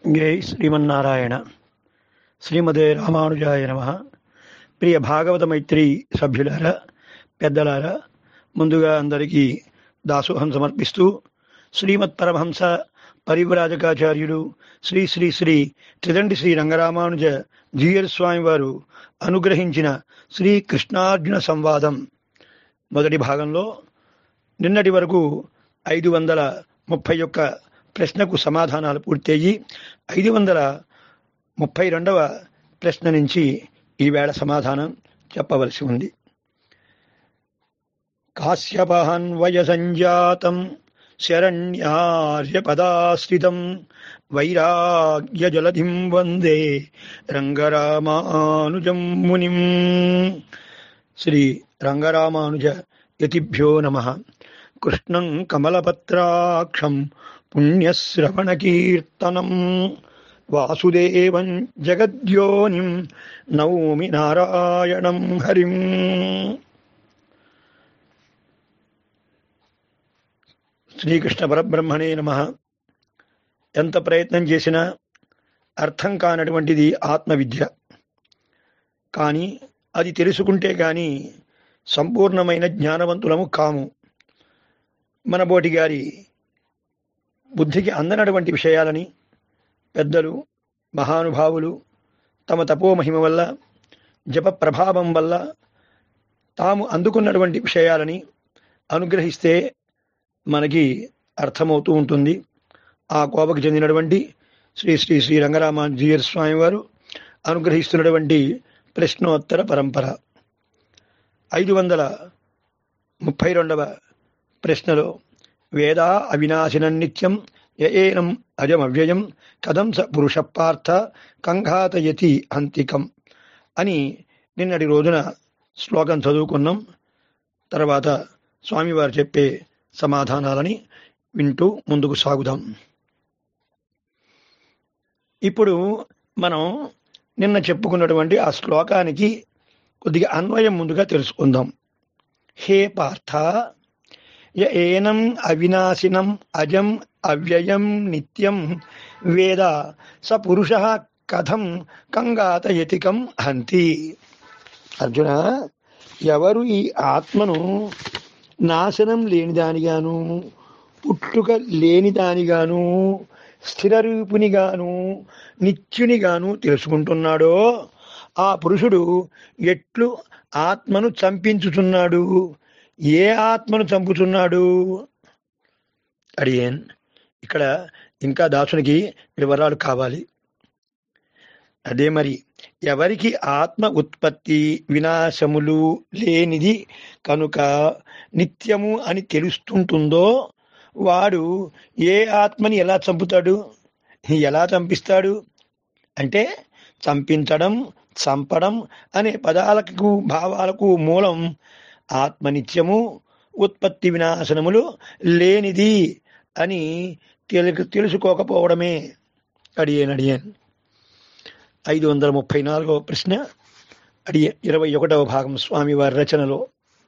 జై శ్రీమన్నారాయణ శ్రీమదే రామానుజాయ నమ ప్రియ భాగవత మైత్రి సభ్యులారా పెద్దలారా ముందుగా అందరికీ దాసోహం సమర్పిస్తూ శ్రీమత్ పరమహంస పరివ్రాజకాచార్యులు శ్రీ శ్రీ శ్రీ త్రిదండి శ్రీ రంగరామానుజ జీయర్ స్వామి వారు అనుగ్రహించిన శ్రీ కృష్ణార్జున సంవాదం మొదటి భాగంలో నిన్నటి వరకు ఐదు వందల ముప్పై ఒక్క ప్రశ్నకు సమాధానాలు పూర్తయ్యి ఐదు వందల ముప్పై రెండవ ప్రశ్న నుంచి ఈవేళ సమాధానం చెప్పవలసి ఉంది కాశ్యపహన్వయ సంజాతం శరణ్యార్యపదాశ్రితం వైరాగ్య జలధిం వందే రంగరామానుజం మునిం శ్రీ రంగరామానుజ యతిభ్యో నమ కృష్ణం కమలపత్రాక్షం పుణ్యశ్రవణకీర్తనం వాసుదేవం జగద్యోనిం నౌమి నారాయణం హరిం శ్రీకృష్ణ పరబ్రహ్మణే నమ ఎంత ప్రయత్నం చేసినా అర్థం కానటువంటిది ఆత్మవిద్య కానీ అది తెలుసుకుంటే కానీ సంపూర్ణమైన జ్ఞానవంతులము కాము మన బోటి గారి బుద్ధికి అందనటువంటి విషయాలని పెద్దలు మహానుభావులు తమ తపోమహిమ వల్ల జప ప్రభావం వల్ల తాము అందుకున్నటువంటి విషయాలని అనుగ్రహిస్తే మనకి అర్థమవుతూ ఉంటుంది ఆ కోపకు చెందినటువంటి శ్రీ శ్రీ శ్రీ రంగరామాజీయర్ స్వామి వారు అనుగ్రహిస్తున్నటువంటి ప్రశ్నోత్తర పరంపర ఐదు వందల ముప్పై రెండవ ప్రశ్నలో వేదా అవినాశినం నిత్యం ఏనం అజమవ్యయం కథం స పురుష పార్థ కంఘాతయతి అంతికం అని నిన్నటి రోజున శ్లోకం చదువుకున్నాం తర్వాత స్వామివారు చెప్పే సమాధానాలని వింటూ ముందుకు సాగుదాం ఇప్పుడు మనం నిన్న చెప్పుకున్నటువంటి ఆ శ్లోకానికి కొద్దిగా అన్వయం ముందుగా తెలుసుకుందాం హే పార్థ య ఏనం అవినాశినం అజం అవ్యయం నిత్యం వేద స పురుష కథం కంగాతయతికం హంతి అర్జున ఎవరు ఈ ఆత్మను నాశనం లేనిదానిగాను పుట్టుక లేనిదానిగాను స్థిరరూపునిగాను నిత్యునిగాను తెలుసుకుంటున్నాడో ఆ పురుషుడు ఎట్లు ఆత్మను చంపించుచున్నాడు ఏ ఆత్మను చంపుతున్నాడు అడియన్ ఇక్కడ ఇంకా దాసునికి వివరాలు కావాలి అదే మరి ఎవరికి ఆత్మ ఉత్పత్తి వినాశములు లేనిది కనుక నిత్యము అని తెలుస్తుంటుందో వాడు ఏ ఆత్మని ఎలా చంపుతాడు ఎలా చంపిస్తాడు అంటే చంపించడం చంపడం అనే పదాలకు భావాలకు మూలం ఆత్మనిత్యము ఉత్పత్తి వినాశనములు లేనిది అని తెలు తెలుసుకోకపోవడమే అడియన్ అడియన్ ఐదు వందల ముప్పై నాలుగవ ప్రశ్న అడియ ఇరవై ఒకటవ భాగం స్వామివారి రచనలో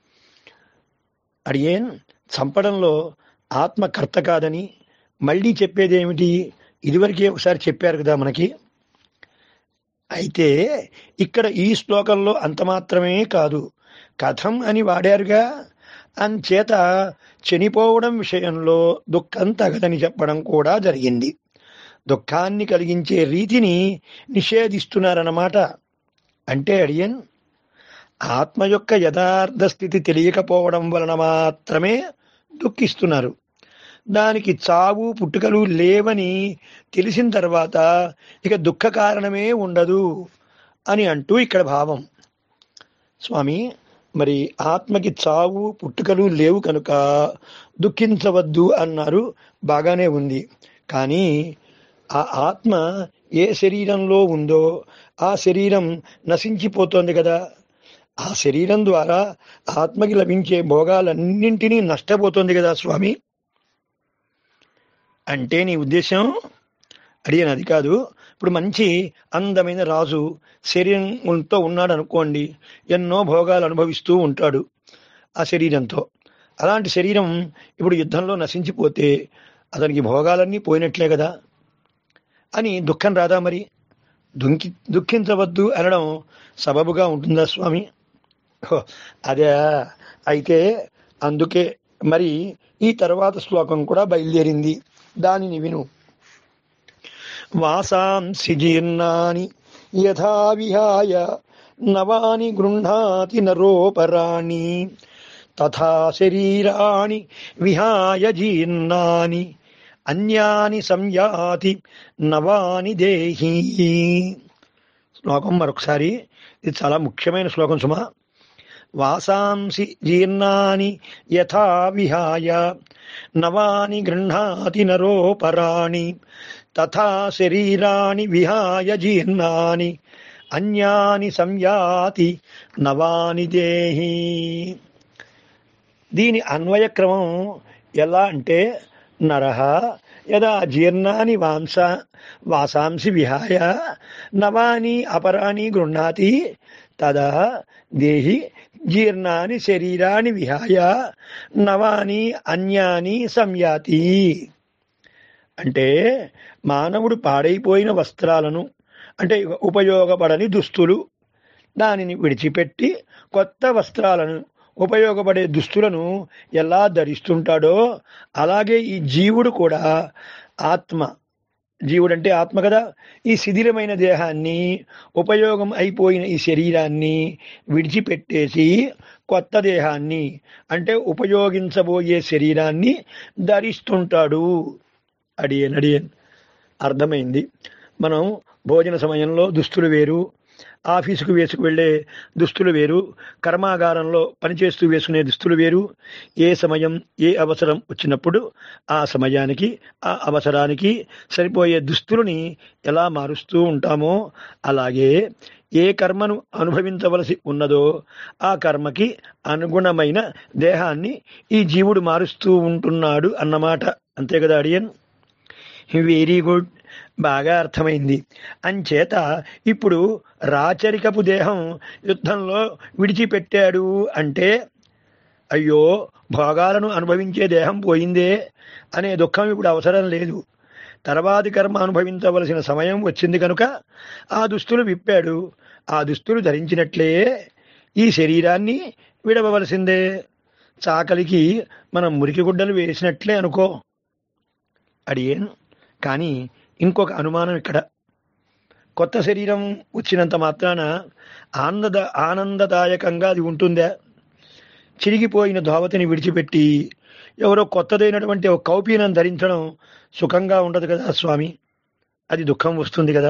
అడియేన్ చంపడంలో ఆత్మ కర్త కాదని మళ్ళీ చెప్పేది ఏమిటి ఇదివరకే ఒకసారి చెప్పారు కదా మనకి అయితే ఇక్కడ ఈ శ్లోకంలో అంత మాత్రమే కాదు కథం అని వాడారుగా అంచేత చనిపోవడం విషయంలో దుఃఖం తగదని చెప్పడం కూడా జరిగింది దుఃఖాన్ని కలిగించే రీతిని నిషేధిస్తున్నారన్నమాట అంటే అడియన్ ఆత్మ యొక్క యథార్థ స్థితి తెలియకపోవడం వలన మాత్రమే దుఃఖిస్తున్నారు దానికి చావు పుట్టుకలు లేవని తెలిసిన తర్వాత ఇక దుఃఖ కారణమే ఉండదు అని అంటూ ఇక్కడ భావం స్వామి మరి ఆత్మకి చావు పుట్టుకలు లేవు కనుక దుఃఖించవద్దు అన్నారు బాగానే ఉంది కానీ ఆ ఆత్మ ఏ శరీరంలో ఉందో ఆ శరీరం నశించిపోతోంది కదా ఆ శరీరం ద్వారా ఆత్మకి లభించే భోగాలన్నింటినీ నష్టపోతుంది కదా స్వామి అంటే నీ ఉద్దేశం అడిగాను అది కాదు ఇప్పుడు మంచి అందమైన రాజు శరీరంతో ఉన్నాడు అనుకోండి ఎన్నో భోగాలు అనుభవిస్తూ ఉంటాడు ఆ శరీరంతో అలాంటి శరీరం ఇప్పుడు యుద్ధంలో నశించిపోతే అతనికి భోగాలన్నీ పోయినట్లే కదా అని దుఃఖం రాదా మరి దుంకి దుఃఖించవద్దు అనడం సబబుగా ఉంటుందా స్వామి హో, అదే అయితే అందుకే మరి ఈ తర్వాత శ్లోకం కూడా బయలుదేరింది దానిని విను వాసాంసి జీర్ణాని యథా విహాయ నవాని గృహ్ణాతి నరోపరాణి తథా శరీరాణి విహాయ జీర్ణాని అన్యాని సంయాతి నవాని దేహి శ్లోకం మరొకసారి ఇది చాలా ముఖ్యమైన శ్లోకం సుమా వాసాంసి జీర్ణాని యథా విహాయ నవాని గృహ్ణాతి నరోపరాణి తథా శరీరాణి విహాయ జీర్ణాని అన్యాని సంయాతి నవాని దేహి దీని అన్వయక్రమం ఎలా అంటే నరహ యదా జీర్ణాని వాంస వాసాంసి విహాయ నవాని అపరాని గృహ్ణాతి తదా దేహి జీర్ణాని శరీరాన్ని విహాయ నవాని అన్యాని సంయాతి అంటే మానవుడు పాడైపోయిన వస్త్రాలను అంటే ఉపయోగపడని దుస్తులు దానిని విడిచిపెట్టి కొత్త వస్త్రాలను ఉపయోగపడే దుస్తులను ఎలా ధరిస్తుంటాడో అలాగే ఈ జీవుడు కూడా ఆత్మ జీవుడు అంటే ఆత్మ కదా ఈ శిథిలమైన దేహాన్ని ఉపయోగం అయిపోయిన ఈ శరీరాన్ని విడిచిపెట్టేసి కొత్త దేహాన్ని అంటే ఉపయోగించబోయే శరీరాన్ని ధరిస్తుంటాడు అడియన్ అడియన్ అర్థమైంది మనం భోజన సమయంలో దుస్తులు వేరు ఆఫీసుకు వేసుకు వెళ్ళే దుస్తులు వేరు కర్మాగారంలో పనిచేస్తూ వేసుకునే దుస్తులు వేరు ఏ సమయం ఏ అవసరం వచ్చినప్పుడు ఆ సమయానికి ఆ అవసరానికి సరిపోయే దుస్తులని ఎలా మారుస్తూ ఉంటామో అలాగే ఏ కర్మను అనుభవించవలసి ఉన్నదో ఆ కర్మకి అనుగుణమైన దేహాన్ని ఈ జీవుడు మారుస్తూ ఉంటున్నాడు అన్నమాట అంతే కదా అడియన్ వెరీ గుడ్ బాగా అర్థమైంది అంచేత ఇప్పుడు రాచరికపు దేహం యుద్ధంలో విడిచిపెట్టాడు అంటే అయ్యో భోగాలను అనుభవించే దేహం పోయిందే అనే దుఃఖం ఇప్పుడు అవసరం లేదు తర్వాతి కర్మ అనుభవించవలసిన సమయం వచ్చింది కనుక ఆ దుస్తులు విప్పాడు ఆ దుస్తులు ధరించినట్లే ఈ శరీరాన్ని విడవవలసిందే చాకలికి మనం మురికి గుడ్డలు వేసినట్లే అనుకో అడిగేను కానీ ఇంకొక అనుమానం ఇక్కడ కొత్త శరీరం వచ్చినంత మాత్రాన ఆనంద ఆనందదాయకంగా అది ఉంటుందా చిరిగిపోయిన ధోవతిని విడిచిపెట్టి ఎవరో కొత్తదైనటువంటి ఒక కౌపీనం ధరించడం సుఖంగా ఉండదు కదా స్వామి అది దుఃఖం వస్తుంది కదా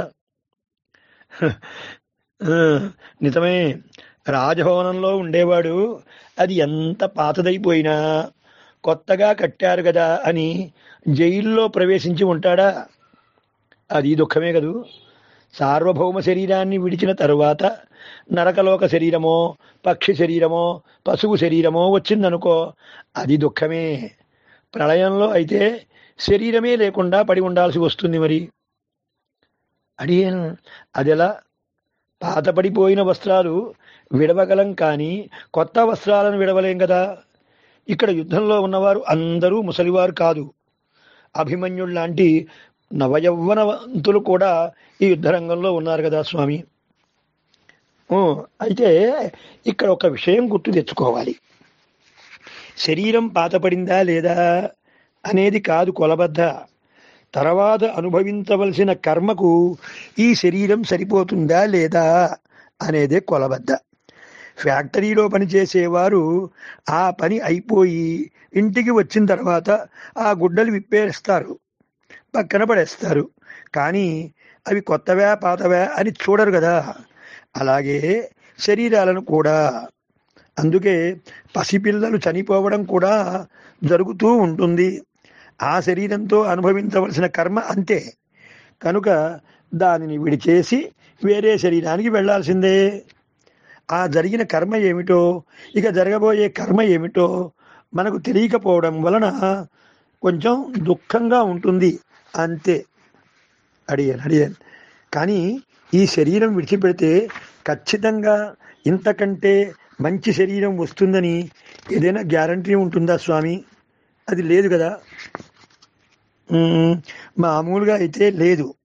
ఆ, నిజమే రాజభవనంలో ఉండేవాడు అది ఎంత పాతదైపోయినా కొత్తగా కట్టారు కదా అని జైల్లో ప్రవేశించి ఉంటాడా అది దుఃఖమే కదూ సార్వభౌమ శరీరాన్ని విడిచిన తరువాత నరకలోక శరీరమో పక్షి శరీరమో పశువు శరీరమో వచ్చిందనుకో అది దుఃఖమే ప్రళయంలో అయితే శరీరమే లేకుండా పడి ఉండాల్సి వస్తుంది మరి అడిగాను అదెలా పాతపడిపోయిన వస్త్రాలు విడవగలం కానీ కొత్త వస్త్రాలను విడవలేం కదా ఇక్కడ యుద్ధంలో ఉన్నవారు అందరూ ముసలివారు కాదు అభిమన్యుడు లాంటి నవయౌవనవంతులు కూడా ఈ యుద్ధ రంగంలో ఉన్నారు కదా స్వామి ఊ, అయితే ఇక్కడ ఒక విషయం గుర్తు తెచ్చుకోవాలి శరీరం పాతపడిందా లేదా అనేది కాదు కొలబద్ద తర్వాత అనుభవించవలసిన కర్మకు ఈ శరీరం సరిపోతుందా లేదా అనేదే కొలబద్ద ఫ్యాక్టరీలో పనిచేసేవారు ఆ పని అయిపోయి ఇంటికి వచ్చిన తర్వాత ఆ గుడ్డలు విప్పేస్తారు పక్కన పడేస్తారు కానీ అవి కొత్తవా పాతవా అని చూడరు కదా అలాగే శరీరాలను కూడా అందుకే పసిపిల్లలు చనిపోవడం కూడా జరుగుతూ ఉంటుంది ఆ శరీరంతో అనుభవించవలసిన కర్మ అంతే కనుక దానిని విడిచేసి వేరే శరీరానికి వెళ్ళాల్సిందే ఆ జరిగిన కర్మ ఏమిటో ఇక జరగబోయే కర్మ ఏమిటో మనకు తెలియకపోవడం వలన కొంచెం దుఃఖంగా ఉంటుంది అంతే అడిగాను అడిగాను కానీ ఈ శరీరం విడిచిపెడితే ఖచ్చితంగా ఇంతకంటే మంచి శరీరం వస్తుందని ఏదైనా గ్యారంటీ ఉంటుందా స్వామి అది లేదు కదా మ్మ్, మామూలుగా అయితే లేదు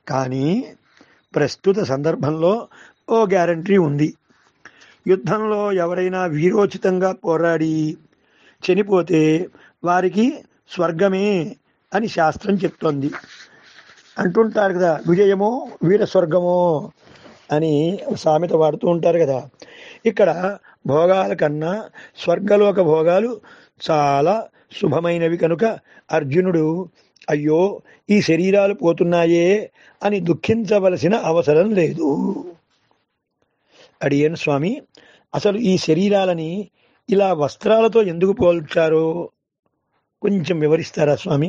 కానీ ప్రస్తుత సందర్భంలో ఓ గ్యారంటీ ఉంది యుద్ధంలో ఎవరైనా వీరోచితంగా పోరాడి చనిపోతే వారికి స్వర్గమే అని శాస్త్రం చెప్తోంది అంటుంటారు కదా విజయమో వీర స్వర్గమో అని సామెత వాడుతూ ఉంటారు కదా ఇక్కడ భోగాల కన్నా స్వర్గలోక భోగాలు చాలా శుభమైనవి కనుక అర్జునుడు అయ్యో ఈ శరీరాలు పోతున్నాయే అని దుఃఖించవలసిన అవసరం లేదు అడియన్ స్వామి అసలు ఈ శరీరాలని ఇలా వస్త్రాలతో ఎందుకు పోల్చారో కొంచెం వివరిస్తారా స్వామి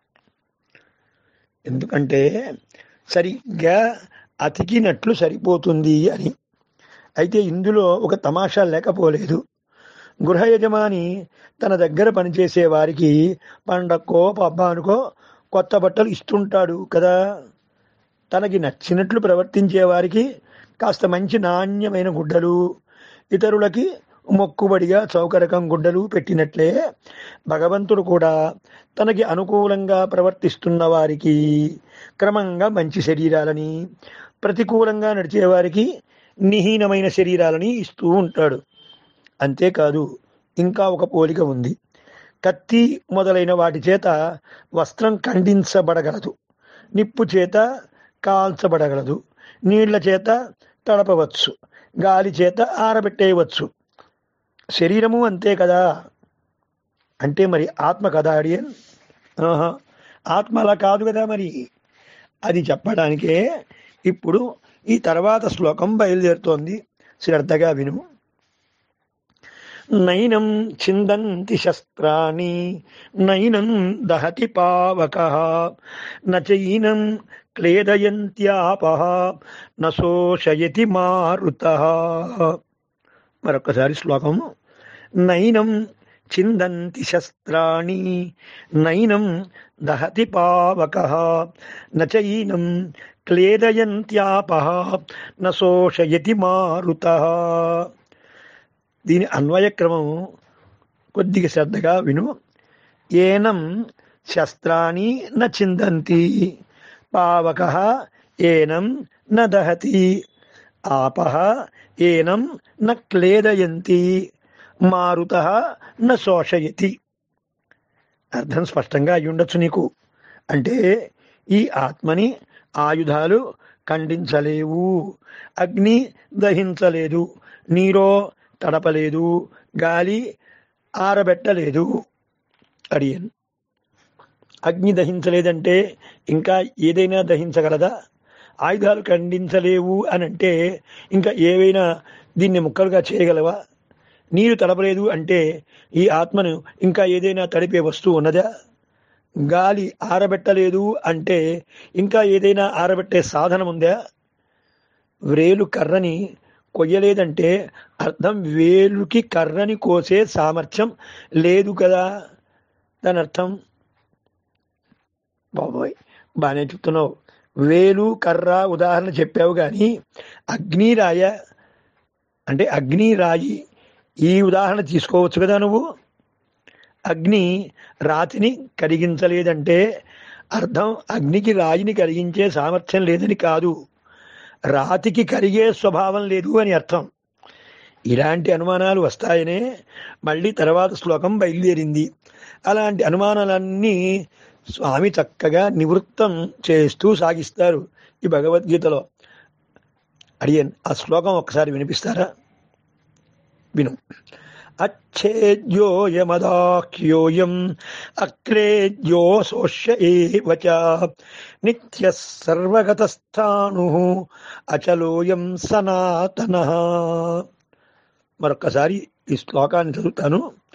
ఎందుకంటే సరిగ్గా అతికినట్లు సరిపోతుంది అని అయితే ఇందులో ఒక తమాషా లేకపోలేదు గృహ యజమాని తన దగ్గర పనిచేసే వారికి పండక్కో పబ్బానికో కొత్త బట్టలు ఇస్తుంటాడు కదా తనకి నచ్చినట్లు ప్రవర్తించే వారికి కాస్త మంచి నాణ్యమైన గుడ్డలు ఇతరులకి మొక్కుబడిగా చౌకరకం గుడ్డలు పెట్టినట్లే భగవంతుడు కూడా తనకి అనుకూలంగా ప్రవర్తిస్తున్న వారికి క్రమంగా మంచి శరీరాలని ప్రతికూలంగా నడిచే వారికి నిహీనమైన శరీరాలని ఇస్తూ ఉంటాడు అంతేకాదు ఇంకా ఒక పోలిక ఉంది కత్తి మొదలైన వాటి చేత వస్త్రం ఖండించబడగలదు నిప్పు చేత కాల్చబడగలదు నీళ్ల చేత తడపవచ్చు గాలి చేత ఆరబెట్టేయవచ్చు శరీరము అంతే కదా అంటే మరి ఆత్మ కదా అడియన్ ఆహా ఆత్మ అలా కాదు కదా మరి అది చెప్పడానికే ఇప్పుడు ఈ తర్వాత శ్లోకం బయలుదేరుతోంది శ్రద్ధగా విను నైనం చిందంతి శస్త్రాణి నైనం దహతి పావక నచైనం క్లేదయంత్యాప నశోషయతి మారుత మరొకసారి శ్లోకం నైనం చిందంతి శస్త్రాణి నైనం దహతి పావక నచైనం క్లేదయంత్యాప నశోషయతి మారుత దీని అన్వయక్రమం కొద్దిగా శ్రద్ధగా విను ఏనం శస్త్రాన్ని న చిందంతి పావక ఏనం న దహతి ఆపహ ఏనం న క్లేదయంతి మారుత న శోషయతి అర్థం స్పష్టంగా అయి ఉండొచ్చు నీకు అంటే ఈ ఆత్మని ఆయుధాలు ఖండించలేవు అగ్ని దహించలేదు నీరో తడపలేదు గాలి ఆరబెట్టలేదు అడియన్ అగ్ని దహించలేదంటే ఇంకా ఏదైనా దహించగలదా ఆయుధాలు ఖండించలేవు అని అంటే ఇంకా ఏవైనా దీన్ని ముక్కలుగా చేయగలవా నీరు తడపలేదు అంటే ఈ ఆత్మను ఇంకా ఏదైనా తడిపే వస్తువు ఉన్నదా గాలి ఆరబెట్టలేదు అంటే ఇంకా ఏదైనా ఆరబెట్టే సాధనం ఉందా వ్రేలు కర్రని కొయ్యలేదంటే అర్థం వేలుకి కర్రని కోసే సామర్థ్యం లేదు కదా దాని అర్థం బాబోయ్ బాగానే చెప్తున్నావు వేలు కర్ర ఉదాహరణ చెప్పావు కానీ అగ్ని రాయ అంటే అగ్ని రాయి ఈ ఉదాహరణ తీసుకోవచ్చు కదా నువ్వు అగ్ని రాతిని కరిగించలేదంటే అర్థం అగ్నికి రాయిని కరిగించే సామర్థ్యం లేదని కాదు రాతికి కరిగే స్వభావం లేదు అని అర్థం ఇలాంటి అనుమానాలు వస్తాయనే మళ్ళీ తర్వాత శ్లోకం బయలుదేరింది అలాంటి అనుమానాలన్నీ స్వామి చక్కగా నివృత్తం చేస్తూ సాగిస్తారు ఈ భగవద్గీతలో అడియన్ ఆ శ్లోకం ఒక్కసారి వినిపిస్తారా విను अच्छेद्योऽयमदाख्योऽयम् अक्लेद्योऽसोष्य एव च नित्यः सर्वगतस्थाणुः అచలోయం సనాతనః మరొక్కసారి ఈ శ్లోకాన్ని చదువుతాను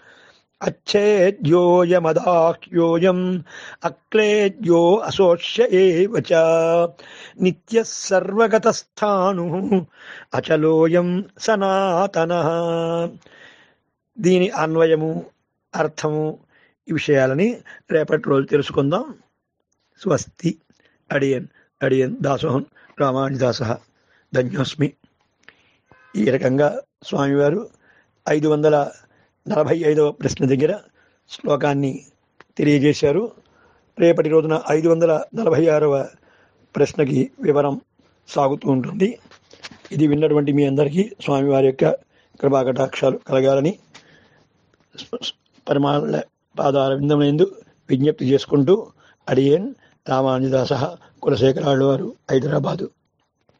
అచ్చేద్యోయమదాఖ్యోయం అక్లేద్యో అశోష్య ఏవ చ నిత్య సర్వగతస్థాను అచలోయం సనాతనః దీని అన్వయము అర్థము ఈ విషయాలని రేపటి రోజు తెలుసుకుందాం స్వస్తి అడియన్ అడియన్ దాసోహం రామానుదాస ధన్యోస్మి ఈ రకంగా స్వామివారు ఐదు వందల నలభై ఐదవ ప్రశ్న దగ్గర శ్లోకాన్ని తెలియజేశారు రేపటి రోజున ఐదు వందల నలభై ఆరవ ప్రశ్నకి వివరం సాగుతూ ఉంటుంది ఇది విన్నటువంటి మీ అందరికీ స్వామివారి యొక్క కృపాకటాక్షాలు కలగాలని పరిమాణ పాదాల విందమైందు విజ్ఞప్తి చేసుకుంటూ అడియన్ రామానుజదాస కులశేఖరాళ్ళు వారు హైదరాబాదు